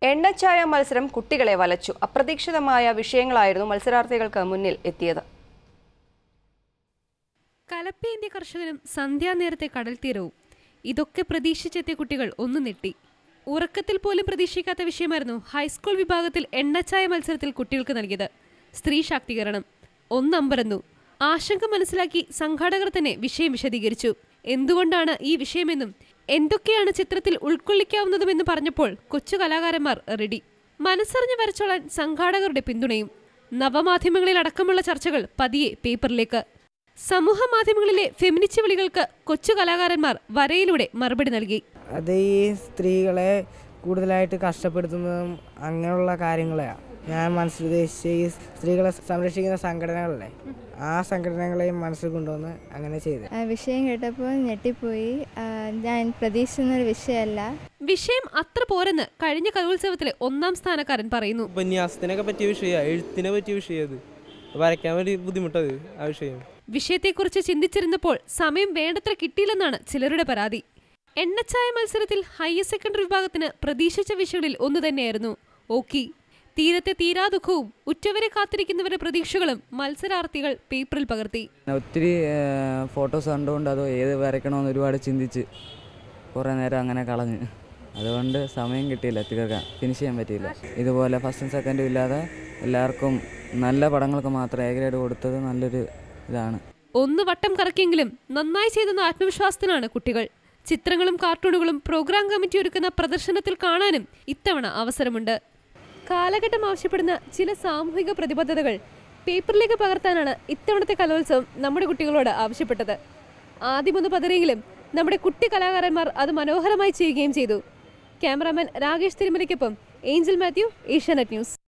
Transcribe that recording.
എണ്ണച്ചായ മത്സരം കുട്ടികളെ വലച്ചു അപ്രതീക്ഷിതമായ വിഷയങ്ങളായിരുന്നു മത്സരാർത്ഥികൾക്ക് മുന്നിൽ എത്തിയത് കലപ്പേന്ത്യ കർഷകനും സന്ധ്യാനേരത്തെ കടൽത്തീരവും ഇതൊക്കെ പ്രതീക്ഷിച്ചെത്തിയ കുട്ടികൾ ഒന്ന് നെട്ടി ഉറക്കത്തിൽ പോലും പ്രതീക്ഷിക്കാത്ത വിഷയമായിരുന്നു ഹൈസ്കൂൾ വിഭാഗത്തിൽ എണ്ണച്ചായ മത്സരത്തിൽ കുട്ടികൾക്ക് നൽകിയത് സ്ത്രീ ശാക്തീകരണം ഒന്നമ്പരന്നു ആശങ്ക മനസ്സിലാക്കി സംഘാടകർ തന്നെ വിഷയം വിശദീകരിച്ചു എന്തുകൊണ്ടാണ് ഈ വിഷയമെന്നും എന്തൊക്കെയാണ് ചിത്രത്തിൽ ഉൾക്കൊള്ളിക്കാവുന്നതുമെന്ന് പറഞ്ഞപ്പോൾ കൊച്ചു കലാകാരന്മാർ റെഡി മനസ്സറിഞ്ഞ് വരച്ചോളാൻ സംഘാടകരുടെ പിന്തുണയും നവമാധ്യമങ്ങളിൽ അടക്കമുള്ള ചർച്ചകൾ പതിയെ പേപ്പറിലേക്ക് സമൂഹ മാധ്യമങ്ങളിലെ ഫെമിനിസ്റ്റ് വിളികൾക്ക് കൊച്ചു കലാകാരന്മാർ വരയിലൂടെ മറുപടി നൽകി അത് ഈ സ്ത്രീകളെ കൂടുതലായിട്ട് കഷ്ടപ്പെടുത്തുന്നതും അങ്ങനെയുള്ള കാര്യങ്ങളെയാണ് ഞാൻ മനസ്സിൽ ഉദ്ദേശിച്ച ഈ സ്ത്രീകളെ സംരക്ഷിക്കുന്ന സംഘടനകളല്ലേ ആ സംഘടനകളെയും മനസ്സിൽ കൊണ്ടുവന്ന് അങ്ങനെ ചെയ്ത് ആ വിഷയം കേട്ടപ്പോൾ ഞെട്ടിപ്പോയി ആ, ഞാൻ പ്രതീക്ഷിക്കുന്നൊരു വിഷയമല്ല വിഷയം അത്ര പോരെന്ന് കഴിഞ്ഞ കലോത്സവത്തിലെ ഒന്നാം സ്ഥാനക്കാരൻ പറയുന്നു ഉപന്യാസത്തിനൊക്കെ പറ്റിയ വിഷയമാണ് എഴുത്തിനെ പറ്റിയ വിഷയം അത് വരയ്ക്കാൻ വേണ്ടി ബുദ്ധിമുട്ടത് ആ വിഷയം വിഷയത്തെക്കുറിച്ച് ചിന്തിച്ചിരുന്നപ്പോൾ സമയം വേണ്ടത്ര കിട്ടിയില്ലെന്നാണ് ചിലരുടെ പരാതി എണ്ണച്ചായ മത്സരത്തിൽ ഹയർ സെക്കൻഡറി വിഭാഗത്തിന് പ്രതീക്ഷിച്ച വിഷയങ്ങളിൽ ഒന്ന് തന്നെയായിരുന്നു ഓക്കി തീരത്തെ തീരാദുഃഖവും ഉറ്റവരെ കാത്തിരിക്കുന്നവരുടെ പ്രതീക്ഷകളും മത്സരാർത്ഥികൾ പേപ്പറിൽ പകർത്തി ഒത്തിരി ഫോട്ടോസ് കണ്ടുകൊണ്ട് അതോ ഏത് വരയ്ക്കണമെന്ന് ഒരുപാട് ചിന്തിച്ച് കുറേ നേരം അങ്ങനെ കളഞ്ഞ് അതുകൊണ്ട് സമയം കിട്ടിയില്ല തീർക്കാൻ ഫിനിഷ് ചെയ്യാൻ പറ്റിയില്ല ഇതുപോലെ ഫസ്റ്റും സെക്കൻഡും ഇല്ലാതെ എല്ലാവർക്കും നല്ല പടങ്ങൾക്ക് മാത്രം എ ഗ്രേഡ് കൊടുത്തത് നല്ലൊരു ഇതാണ് ഒന്ന് വട്ടം കറക്കിയെങ്കിലും നന്നായി ചെയ്തെന്ന ആത്മവിശ്വാസത്തിലാണ് കുട്ടികൾ ചിത്രങ്ങളും കാർട്ടൂണുകളും പ്രോഗ്രാം കമ്മിറ്റി ഒരുക്കുന്ന പ്രദർശനത്തിൽ കാണാനും ഇത്തവണ അവസരമുണ്ട് കാലഘട്ടം ആവശ്യപ്പെടുന്ന ചില സാമൂഹിക പ്രതിബദ്ധതകൾ പേപ്പറിലേക്ക് പകർത്താനാണ് ഇത്തവണത്തെ കലോത്സവം നമ്മുടെ കുട്ടികളോട് ആവശ്യപ്പെട്ടത് ആദ്യമൊന്ന് പതറിയെങ്കിലും നമ്മുടെ കുട്ടി കലാകാരന്മാർ അത് മനോഹരമായി ചെയ്യുകയും ചെയ്തു ക്യാമറാമാൻ രാകേഷ് തിരുമലയ്ക്കൊപ്പം ഏഞ്ചൽ മാത്യു ഏഷ്യാനെറ്റ് ന്യൂസ്